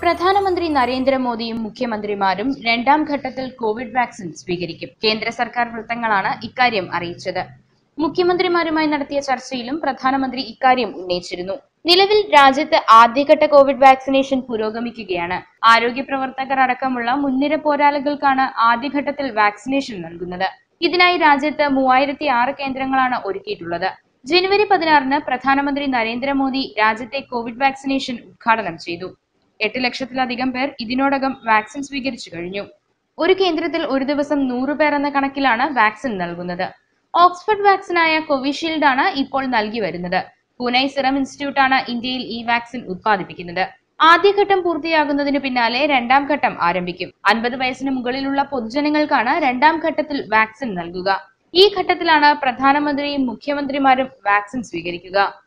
പ്രധാനമന്ത്രി നരേന്ദ്രമോദിയും മുഖ്യമന്ത്രിമാരും രണ്ടാം ഘട്ടത്തിൽ കോവിഡ് വാക്സിൻ സ്വീകരിക്കും കേന്ദ്ര സർക്കാർ വൃത്തങ്ങളാണ് ഇക്കാര്യം അറിയിച്ചത് മുഖ്യമന്ത്രിമാരുമായി നടത്തിയ ചർച്ചയിലും പ്രധാനമന്ത്രി ഇക്കാര്യം ഉന്നയിച്ചിരുന്നു നിലവിൽ രാജ്യത്ത് ആദ്യഘട്ട കോവിഡ് വാക്സിനേഷൻ പുരോഗമിക്കുകയാണ് ആരോഗ്യ പ്രവർത്തകർ അടക്കമുള്ള മുൻനിര പോരാളികൾക്കാണ് ആദ്യഘട്ടത്തിൽ വാക്സിനേഷൻ നൽകുന്നത് ഇതിനായി രാജ്യത്ത് മൂവായിരത്തി ആറ് കേന്ദ്രങ്ങളാണ് ഒരുക്കിയിട്ടുള്ളത് ജനുവരി പതിനാറിന് പ്രധാനമന്ത്രി നരേന്ദ്രമോദി രാജ്യത്തെ കോവിഡ് വാക്സിനേഷൻ ഉദ്ഘാടനം ചെയ്തു എട്ട് ലക്ഷത്തിലധികം പേർ ഇതിനോടകം വാക്സിൻ സ്വീകരിച്ചു കഴിഞ്ഞു ഒരു കേന്ദ്രത്തിൽ ഒരു ദിവസം നൂറ് പേർ എന്ന കണക്കിലാണ് വാക്സിൻ നൽകുന്നത് ഓക്സ്ഫോർഡ് വാക്സിനായ കോവിഷീൽഡ് ആണ് ഇപ്പോൾ നൽകി വരുന്നത് പൂനെ സിറം ഇൻസ്റ്റിറ്റ്യൂട്ട് ആണ് ഇന്ത്യയിൽ ഈ വാക്സിൻ ഉത്പാദിപ്പിക്കുന്നത് ആദ്യഘട്ടം പൂർത്തിയാകുന്നതിന് പിന്നാലെ രണ്ടാം ഘട്ടം ആരംഭിക്കും അൻപത് വയസ്സിന് മുകളിലുള്ള പൊതുജനങ്ങൾക്കാണ് രണ്ടാം ഘട്ടത്തിൽ വാക്സിൻ നൽകുക ഈ ഘട്ടത്തിലാണ് പ്രധാനമന്ത്രിയും മുഖ്യമന്ത്രിമാരും വാക്സിൻ സ്വീകരിക്കുക